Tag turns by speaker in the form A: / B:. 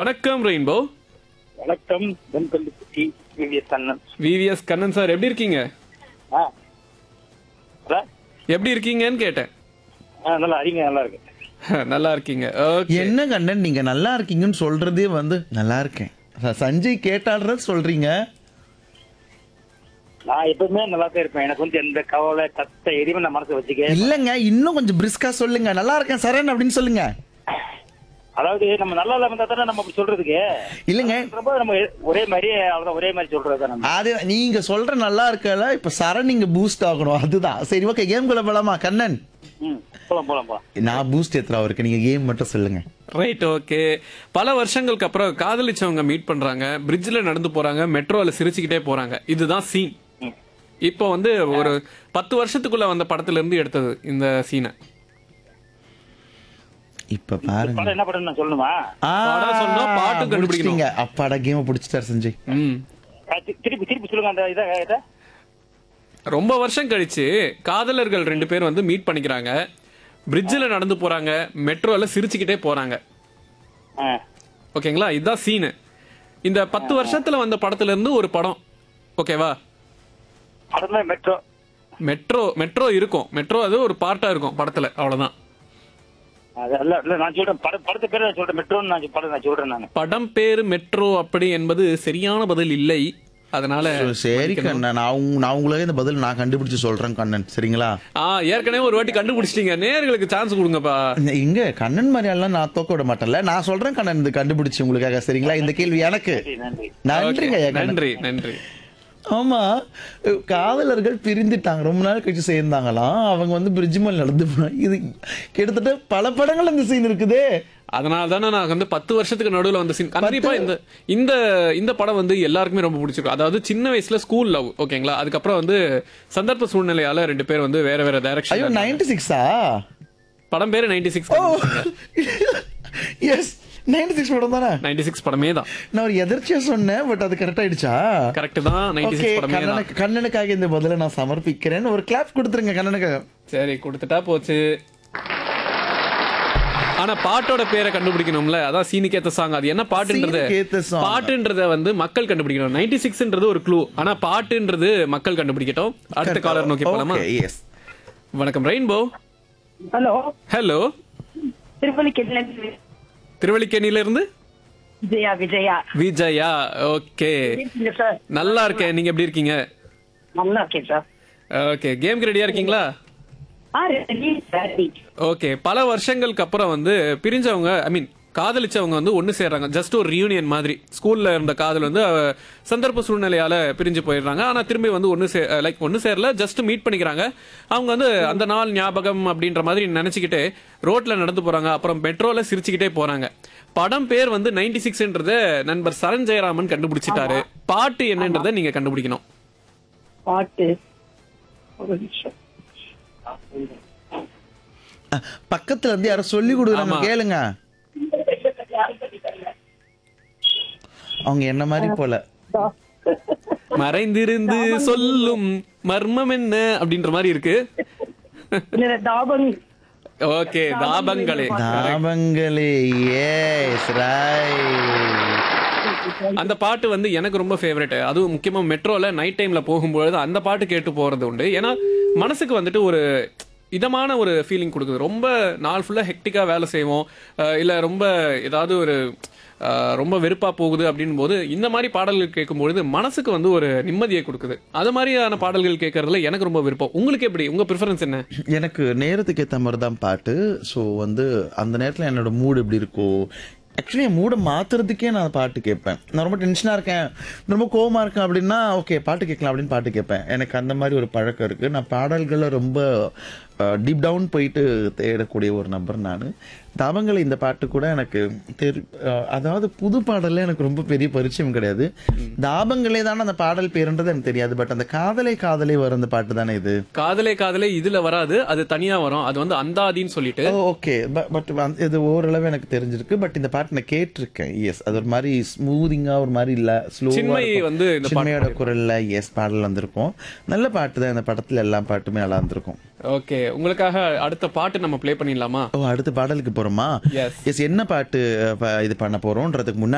A: வணக்கம் ரெயின்போ
B: வணக்கம் வெண்கல்லுக்குட்டி VVS Kannan
A: VVS Kannan sir எப்படி இருக்கீங்க
B: ஆ ஹலோ
A: எப்படி இருக்கீங்கன்னு கேட்டேன்
B: ஆ நல்லா அறிங்க நல்லா இருக்கு
A: நல்லா இருக்கீங்க ஓகே
C: என்ன கண்ணன் நீங்க நல்லா இருக்கீங்கன்னு சொல்றதே வந்து நல்லா இருக்கேன் ச- சஞ்சய் கேட்டாடுறது சொல்றீங்க
B: நான் எப்பவுமே நல்லா தான் இருப்பேன் எனக்கு வந்து எந்த கவலை கத்த எதுவுமே நான் மனசு வச்சுக்க
C: இல்லங்க இன்னும் கொஞ்சம் பிரிஸ்கா சொல்லுங்க நல்லா இருக்கேன் சரண் அப்படின்னு சொல்லுங்க
B: அதாவது நம்ம நல்லா இல்லாம இருந்தா தானே நம்ம அப்படி சொல்றதுக்கு
C: இல்லங்க
B: ரொம்ப நம்ம ஒரே மாதிரி அவ்வளவுதான் ஒரே மாதிரி சொல்றது தான் நம்ம
C: அது நீங்க சொல்ற நல்லா இருக்கல இப்ப சரண் நீங்க பூஸ்ட் ஆகணும் அதுதான் சரி ஓகே கேம் குள்ள போலாமா கண்ணன்
B: ம் போலாம் போலாம் போலாம்
C: நான் பூஸ்ட் எத்தனை இருக்கு நீங்க கேம் மட்டும் சொல்லுங்க
A: ரைட் ஓகே பல வருஷங்களுக்கு அப்புறம் காதலிச்சவங்க மீட் பண்றாங்க பிரிட்ஜ்ல நடந்து போறாங்க மெட்ரோல சிரிச்சுக்கிட்டே போறாங்க இதுதான் சீன்
B: ம்.
A: இப்போ வந்து ஒரு பத்து வருஷத்துக்குள்ள வந்த படத்துல இருந்து எடுத்தது இந்த சீனை
C: இப்ப பாருங்க
B: படம் என்ன படம் நான் சொல்லணுமா
C: ஆ,
A: படம் சொன்னா பாட்டு கண்டுபிடிக்கணும்.
C: பிடிச்சிட்டீங்க. அப்பாடா கேம் பிடிச்சிட்டாரு சஞ்சய்
A: ம்
B: ஆ, தி- திருப்பி திருப்பி சொல்லுங்க அந்த இதை இதை
A: ரொம்ப வருஷம் கழிச்சு காதலர்கள் ரெண்டு பேர் வந்து மீட் பண்ணிக்கிறாங்க பிரிட்ஜில் நடந்து போறாங்க மெட்ரோல சிரிச்சுக்கிட்டே போறாங்க
B: ஆ
A: ஓகேங்களா இதுதான் சீனு இந்த பத்து வருஷத்துல வந்த படத்துல இருந்து ஒரு படம் ஓகேவா
B: படம் தான் மெட்ரோ
A: மெட்ரோ மெட்ரோ இருக்கும் மெட்ரோ அது ஒரு பார்ட்டா இருக்கும் படத்துல அவ்வளவுதான்
B: அது இல்ல இல்ல நான் சொல்றேன் படம் படத்தை பேர் நான் சொல்றேன் மெட்ரோன்னு நான் படம் நான் சொல்றேன் நான்
A: படம் பேரு மெட்ரோ அப்படி என்பது சரியான பதில் இல்லை அதனால
C: சரி கண்ணன் நான் உங்க- நான் உங்களுக்கு இந்த பதில் நான் கண்டுபிடிச்சு சொல்றேன் கண்ணன் சரிங்களா
A: ஆ ஏற்கனவே ஒரு வாட்டி கண்டுபிடிச்சிட்டீங்க நேர்களுக்கு சான்ஸ் கொடுங்கப்பா
C: இங்க கண்ணன் மாதிரியெல்லாம் நான் தோக்க விட மாட்டேன்ல நான் சொல்றேன் கண்ணன் இது கண்டுபிடிச்சு உங்களுக்காக சரிங்களா இந்த கேள்வி எனக்கு
B: சரி நன்றி
C: நன்றிங்க ஐயா, கண்ணன்.
A: நன்றி நன்றி
C: ஆமா காதலர்கள் பிரிந்துட்டாங்க ரொம்ப நாள் கழிச்சு சேர்ந்தாங்களாம் அவங்க வந்து பிரிட்ஜ் மேல் நடந்து போனாங்க இது கிட்டத்தட்ட பல படங்கள் இந்த சீன் இருக்குதே
A: அதனால தானே நான் வந்து பத்து வருஷத்துக்கு நடுவுல வந்த சீன் கண்டிப்பா இந்த இந்த இந்த படம் வந்து எல்லாருக்குமே ரொம்ப பிடிச்சிருக்கும் அதாவது சின்ன வயசுல ஸ்கூல் லவ் ஓகேங்களா அதுக்கப்புறம் வந்து சந்தர்ப்ப சூழ்நிலையால ரெண்டு பேர் வந்து வேற வேற
C: ஐயோ
A: டைரக்ஷன்
C: நைன்டி சிக்ஸா
A: படம் பேரு ninety six
C: oh yes ninety six படம் தானே
A: நைன்டி சிக்ஸ் படமே தான்
C: நான் ஒரு எதிர்ச்சியா சொன்னேன் பட் அது கரெக்ட் ஆயிடுச்சா
A: கரெக்ட் தான் நைன்டி
C: ஓகே
A: சிக்ஸ் படமே தான்
C: கண்ணனுக்கு கண்ணனுக்காக இந்த பதில நான் சமர்ப்பிக்கிறேன் ஒரு கிளாப் கொடுத்துருங்க கண்ணனுக்கு
A: சரி கொடுத்துட்டா போச்சு ஆனா பாட்டோட பேரை கண்டுபிடிக்கணும்ல அதான் சீனுக்கு ஏத்த சாங் அது என்ன பாட்டுன்றது
C: சீனுக்கு ஏத்த song.
A: பாட்டுன்றத வந்து மக்கள் கண்டுபிடிக்கணும் நைன்டி சிக்ஸ்ன்றது ஒரு க்ளூ ஆனா பாட்டுன்றது மக்கள் கண்டுபிடிக்கட்டும் அடுத்த காலர் நோக்கி போலாமா
C: ஓகே எஸ்
A: வணக்கம் ரெயின்போ
D: ஹலோ
A: ஹலோ
D: திருப்பலிக்கேட்ல
A: திருவள்ளிக்கேணியில இருந்து
D: விஜயா விஜயா
A: விஜயா ஓகே
D: இருக்கீங்க சார்
A: நல்லா இருக்கேன் நீங்க எப்படி இருக்கீங்க
D: நல்லா இருக்கேன் சார்
A: ஓகே கேம்க்கு ரெடியா இருக்கீங்களா
D: ஆ ரெடி சார்
A: ஓகே பல வருஷங்களுக்கு அப்புறம் வந்து பிரிஞ்சவங்க ஐ மீன் காதலிச்சவங்க வந்து ஒன்று சேர்றாங்க ஜஸ்ட் ஒரு ரியூனியன் மாதிரி ஸ்கூல்ல இருந்த காதல் வந்து அஹ், சந்தர்ப்ப சூழ்நிலையால பிரிஞ்சு போயிடுறாங்க ஆனா திரும்பி வந்து ஒன்று சே லைக் ஒன்று சேரல ஜஸ்ட் மீட் பண்ணிக்கிறாங்க அவங்க வந்து அந்த நாள் ஞாபகம் அப்படின்ற மாதிரி நினைச்சுக்கிட்டு ரோட்ல நடந்து போறாங்க அப்புறம் மெட்ரோல சிரிச்சுக்கிட்டே போறாங்க படம் பேர் வந்து நைன்டி சிக்ஸ்ன்றத நண்பர் சரண் ஜெயராமன் கண்டுபிடிச்சிட்டாரு பாட்டு என்னன்றதை நீங்க கண்டுபிடிக்கணும்
D: பாட்டு ஒரு நிமிஷம்
C: பக்கத்துல இருந்து யாரும் சொல்லி கொடுக்குறாங்க
A: ஆமா.
C: கேளுங்க அவங்க என்ன மாதிரி போல
A: மறைந்திருந்து சொல்லும் மர்மம் என்ன அப்படின்ற மாதிரி இருக்கு
D: இல்ல தாபங்
A: ஓகே தாபங்களே
C: தாபங்களே எஸ் ரைட்
A: அந்த பாட்டு வந்து எனக்கு ரொம்ப ஃபேவரட் அதுவும் முக்கியமா மெட்ரோல நைட் டைம்ல போகும்பொழுது அந்த பாட்டு கேட்டு போறது உண்டு ஏன்னா மனசுக்கு வந்துட்டு ஒரு இதமான ஒரு ஃபீலிங் கொடுக்குது ரொம்ப நாள் ஃபுல்லா ஹெக்டிக்கா வேலை செய்வோம் அஹ் இல்ல ரொம்ப ஏதாவது ஒரு அஹ் ரொம்ப வெறுப்பா போகுது அப்படின் போது இந்த மாதிரி பாடல்கள் கேட்கும்பொழுது மனசுக்கு வந்து ஒரு நிம்மதியை கொடுக்குது அது மாதிரியான பாடல்கள் கேட்கறதுல எனக்கு ரொம்ப விருப்பம் உங்களுக்கு எப்படி உங்க ப்ரிஃபரன்ஸ் என்ன
C: எனக்கு நேரத்துக்கு ஏற்ற மாதிரி தான் பாட்டு ஸோ வந்து அந்த நேரத்தில் என்னோட மூடு எப்படி இருக்கோ ஆக்சுவலி என் மூடை மாத்துறதுக்கே நான் பாட்டு கேட்பேன் நான் ரொம்ப டென்ஷனாக இருக்கேன் ரொம்ப கோவமா இருக்கேன் அப்படின்னா ஓகே பாட்டு கேட்கலாம் அப்படின்னு பாட்டு கேட்பேன் எனக்கு அந்த மாதிரி ஒரு பழக்கம் இருக்குது நான் பாடல்களை ரொம்ப டீப் டவுன் போயிட்டு தேடக்கூடிய ஒரு நபர் நான் தாபங்கள் இந்த பாட்டு கூட எனக்கு தெரி அஹ், அதாவது புது பாடல்ல எனக்கு ரொம்ப பெரிய பரிச்சயம் கிடையாது தாபங்களே தானே அந்த பாடல் பேருன்றது எனக்கு தெரியாது பட் அந்த காதலை காதலை வர அந்த பாட்டு தானே இது
A: காதலே காதலே இதுல வராது அது தனியா வரும் அது வந்து அந்தாதின்னு சொல்லிட்டு
C: ஓகே பட் இது ஓரளவு எனக்கு தெரிஞ்சிருக்கு பட் இந்த பாட்டு நான் கேட்டிருக்கேன் எஸ் அது ஒரு மாதிரி ஸ்மூதிங்கா ஒரு மாதிரி இல்ல ஸ்லோ
A: சின்மயி வந்து இந்த பாட்டு
C: சின்மையோட குரல்ல எஸ் பாடல் வந்திருக்கும் நல்ல பாட்டு தான் இந்த படத்துல எல்லா பாட்டுமே நல்லா இருந்திருக்கும்
A: ஓகே உங்களுக்காக அடுத்த பாட்டு நம்ம ப்ளே பண்ணிடலாமா
C: ஓ அடுத்த பாடலுக்கு போறோமா
A: Yes.
C: எஸ் என்ன பாட்டு அஹ், ப- இது பண்ண போறோம்ன்றதுக்கு முன்னாடி